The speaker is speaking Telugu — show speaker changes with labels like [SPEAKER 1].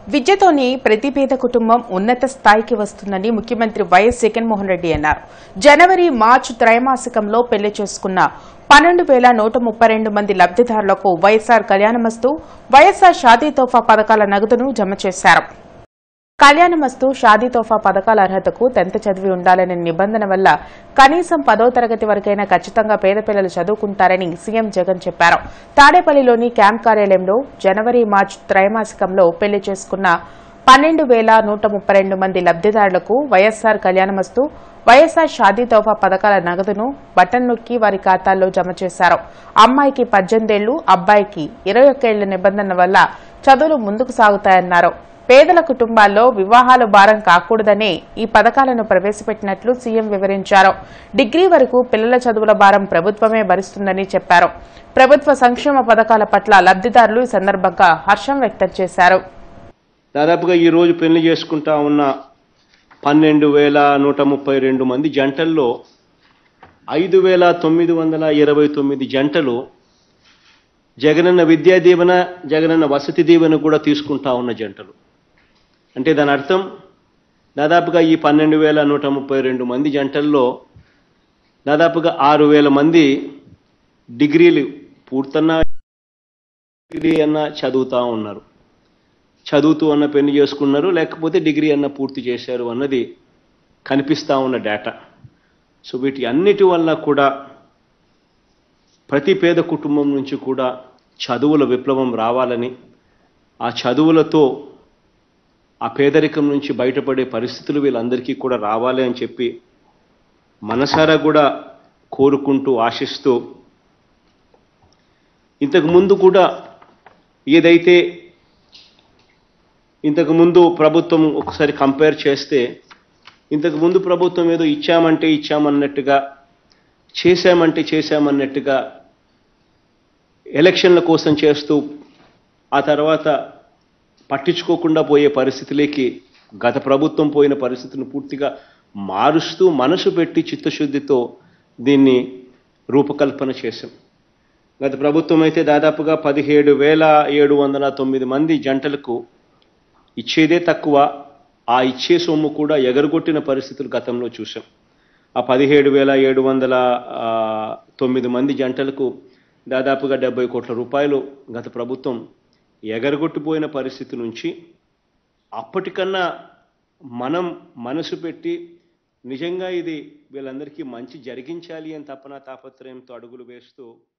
[SPEAKER 1] విద్యతోనే ప్రతి పేద కుటుంబం ఉన్నత స్థాయికి వస్తుందని ముఖ్యమంత్రి వైఎస్ జగన్మోహన్ రెడ్డి అన్నారు జనవరి మార్చి త్రైమాసికంలో పెళ్లి చేసుకున్న పన్నెండు వేల నూట ముప్పై రెండు మంది లబ్దిదారులకు వైఎస్సార్ కళ్యాణమస్తు వైఎస్సార్ షాదీ తోఫా పథకాల నగదును జమ చేశారు కళ్యాణమస్తు షాదీ తోఫా పథకాల అర్హతకు టెన్త్ చదివి ఉండాలనే నిబంధన వల్ల కనీసం పదో తరగతి వరకైనా ఖచ్చితంగా పేద పిల్లలు చదువుకుంటారని సీఎం జగన్ చెప్పారు తాడేపల్లిలోని క్యాంప్ కార్యాలయంలో జనవరి మార్చి త్రైమాసికంలో పెళ్లి చేసుకున్న పన్నెండు వేల నూట ముప్పై రెండు మంది లబ్దిదారులకు వైఎస్సార్ కళ్యాణమస్తు వైఎస్సార్ షాదీ తోఫా పథకాల నగదును బటన్ నొక్కి వారి ఖాతాల్లో జమ చేశారు అమ్మాయికి పద్దెనిమిదేళ్లు అబ్బాయికి ఇరవై ఒక్కేళ్ల నిబంధన వల్ల చదువులు ముందుకు సాగుతాయన్నారు పేదల కుటుంబాల్లో వివాహాలు భారం కాకూడదనే ఈ పథకాలను ప్రవేశపెట్టినట్లు సీఎం వివరించారు డిగ్రీ వరకు పిల్లల చదువుల భారం ప్రభుత్వమే భరిస్తుందని చెప్పారు ప్రభుత్వ సంక్షేమ పథకాల పట్ల లబ్దిదారులు ఈ సందర్భంగా హర్షం వ్యక్తం చేశారు
[SPEAKER 2] దాదాపుగా ఈ రోజు పెళ్లి చేసుకుంటా ఉన్న పన్నెండు వేల నూట ముప్పై రెండు మంది జంటల్లో ఐదు వేల తొమ్మిది వందల ఇరవై తొమ్మిది జంటలు జగనన్న విద్యా దీవెన జగనన్న వసతి దీవెన కూడా తీసుకుంటా ఉన్న జంటలు అంటే దాని అర్థం దాదాపుగా ఈ పన్నెండు వేల నూట ముప్పై రెండు మంది జంటల్లో దాదాపుగా ఆరు వేల మంది డిగ్రీలు పూర్తన్నా డిగ్రీ అన్న చదువుతూ ఉన్నారు చదువుతూ అన్న పెళ్లి చేసుకున్నారు లేకపోతే డిగ్రీ అన్న పూర్తి చేశారు అన్నది కనిపిస్తూ ఉన్న డేటా సో వీటి అన్నిటి వల్ల కూడా ప్రతి పేద కుటుంబం నుంచి కూడా చదువుల విప్లవం రావాలని ఆ చదువులతో ఆ పేదరికం నుంచి బయటపడే పరిస్థితులు వీళ్ళందరికీ కూడా రావాలి అని చెప్పి మనసారా కూడా కోరుకుంటూ ఆశిస్తూ ఇంతకు ముందు కూడా ఏదైతే ఇంతకు ముందు ప్రభుత్వం ఒకసారి కంపేర్ చేస్తే ఇంతకు ముందు ప్రభుత్వం ఏదో ఇచ్చామంటే ఇచ్చామన్నట్టుగా చేశామంటే చేశామన్నట్టుగా ఎలక్షన్ల కోసం చేస్తూ ఆ తర్వాత పట్టించుకోకుండా పోయే పరిస్థితిలోకి గత ప్రభుత్వం పోయిన పరిస్థితిని పూర్తిగా మారుస్తూ మనసు పెట్టి చిత్తశుద్ధితో దీన్ని రూపకల్పన చేశాం గత ప్రభుత్వం అయితే దాదాపుగా పదిహేడు వేల ఏడు వందల తొమ్మిది మంది జంటలకు ఇచ్చేదే తక్కువ ఆ ఇచ్చే సొమ్ము కూడా ఎగరగొట్టిన పరిస్థితులు గతంలో చూసాం ఆ పదిహేడు వేల ఏడు వందల ఆ, తొమ్మిది మంది జంటలకు దాదాపుగా డెబ్బై కోట్ల రూపాయలు గత ప్రభుత్వం ఎగరగొట్టిపోయిన పరిస్థితి నుంచి అప్పటికన్నా మనం మనసు పెట్టి నిజంగా ఇది వీళ్ళందరికీ మంచి జరిగించాలి అని తపన తాపత్రయంతో అడుగులు వేస్తూ